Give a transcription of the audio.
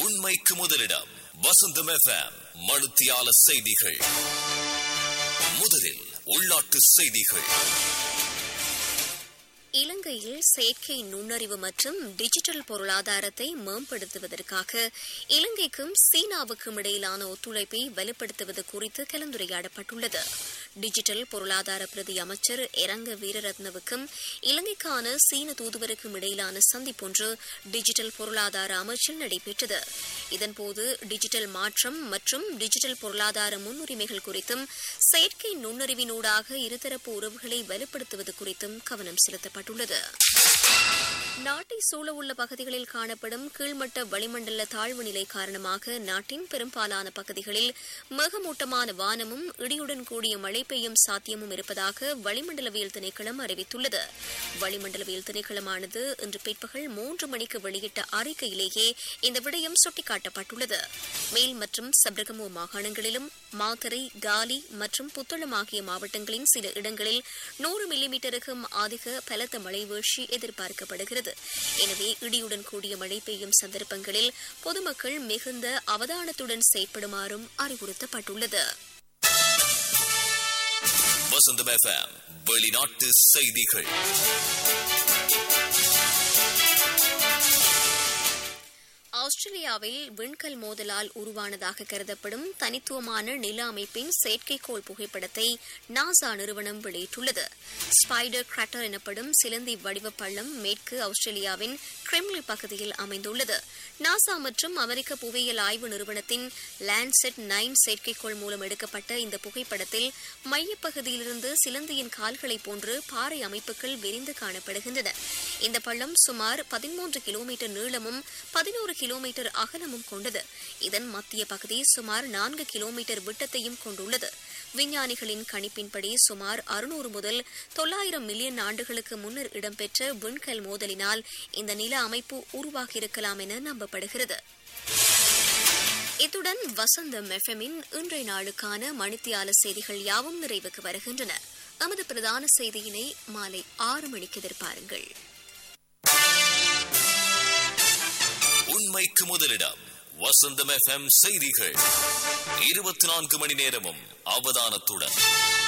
உண்மைக்கு முதலிடம் வசந்தம் எஃப்எம் மனுத்தியால செய்திகள் முதலில் உள்நாட்டு செய்திகள் இலங்கையில் செயற்கை நுண்ணறிவு மற்றும் டிஜிட்டல் பொருளாதாரத்தை மேம்படுத்துவதற்காக இலங்கைக்கும் சீனாவுக்கும் இடையிலான ஒத்துழைப்பை வலுப்படுத்துவது குறித்து கலந்துரையாடப்பட்டுள்ளது டிஜிட்டல் பொருளாதார பிரதி அமைச்சர் இரங்க வீரரத்னவுக்கும் இலங்கைக்கான சீன தூதுவருக்கும் இடையிலான சந்திப்பொன்று டிஜிட்டல் பொருளாதார அமைச்சில் நடைபெற்றது இதன்போது டிஜிட்டல் மாற்றம் மற்றும் டிஜிட்டல் பொருளாதார முன்னுரிமைகள் குறித்தும் செயற்கை நுண்ணறிவினூடாக இருதரப்பு உறவுகளை வலுப்படுத்துவது குறித்தும் கவனம் செலுத்தப்பட்டுள்ளது நாட்டை சூழவுள்ள பகுதிகளில் காணப்படும் கீழ்மட்ட வளிமண்டல தாழ்வு நிலை காரணமாக நாட்டின் பெரும்பாலான பகுதிகளில் மேகமூட்டமான வானமும் இடியுடன் கூடிய மழை பெய்யும் சாத்தியமும் இருப்பதாக வளிமண்டலவியல் திணைக்களம் அறிவித்துள்ளது வளிமண்டலவியல் திணைக்களமானது இன்று பிற்பகல் மூன்று மணிக்கு வெளியிட்ட அறிக்கையிலேயே இந்த விடயம் சுட்டிக்காட்டப்பட்டுள்ளது மேல் மற்றும் சப்ரகமு மாகாணங்களிலும் மாத்தரை காலி மற்றும் புத்தளம் ஆகிய மாவட்டங்களின் சில இடங்களில் நூறு மில்லிமீட்டருக்கும் அதிக பலத்த மழை வீழ்ச்சி எதிர்பார்க்கப்படுகிறது எனவே இடியுடன் கூடிய மழை பெய்யும் சந்தர்ப்பங்களில் பொதுமக்கள் மிகுந்த அவதானத்துடன் செயற்படுமாறும் அறிவுறுத்தப்பட்டுள்ளது வசந்தம் எஃப்எம் வெளிநாட்டு செய்திகள் ஆஸ்திரேலியாவில் விண்கல் மோதலால் உருவானதாக கருதப்படும் தனித்துவமான நில அமைப்பின் செயற்கைக்கோள் புகைப்படத்தை நாசா நிறுவனம் வெளியிட்டுள்ளது ஸ்பைடர் கிராட்டர் எனப்படும் சிலந்தி வடிவ பள்ளம் மேற்கு ஆஸ்திரேலியாவின் கிரெம்லி பகுதியில் அமைந்துள்ளது நாசா மற்றும் அமெரிக்க புவியியல் ஆய்வு நிறுவனத்தின் லேண்ட்செட் நைன் செயற்கைக்கோள் மூலம் எடுக்கப்பட்ட இந்த புகைப்படத்தில் மையப்பகுதியிலிருந்து சிலந்தியின் கால்களை போன்று பாறை அமைப்புகள் விரிந்து காணப்படுகின்றன இந்த பள்ளம் சுமார் பதிமூன்று கிலோமீட்டர் நீளமும் பதினோரு கிலோமீட்டர் அகலமும் கொண்டது இதன் மத்திய பகுதி சுமார் நான்கு கிலோமீட்டர் விட்டத்தையும் கொண்டுள்ளது விஞ்ஞானிகளின் கணிப்பின்படி சுமார் அறுநூறு முதல் தொள்ளாயிரம் மில்லியன் ஆண்டுகளுக்கு முன்னர் இடம்பெற்ற விண்கல் மோதலினால் இந்த நில அமைப்பு உருவாகியிருக்கலாம் என நம்பப்படுகிறது இத்துடன் வசந்தம் எஃப்எம்மின் இன்றைய நாளுக்கான மணித்தியால செய்திகள் யாவும் நிறைவுக்கு வருகின்றன நமது பிரதான செய்தியினை மாலை ஆறு மணிக்கு எதிர்பாருங்கள் உண்மைக்கு முதலிடம் வசந்தம் எஃப்எம் செய்திகள் இருபத்தி நான்கு மணி நேரமும் அவதானத்துடன்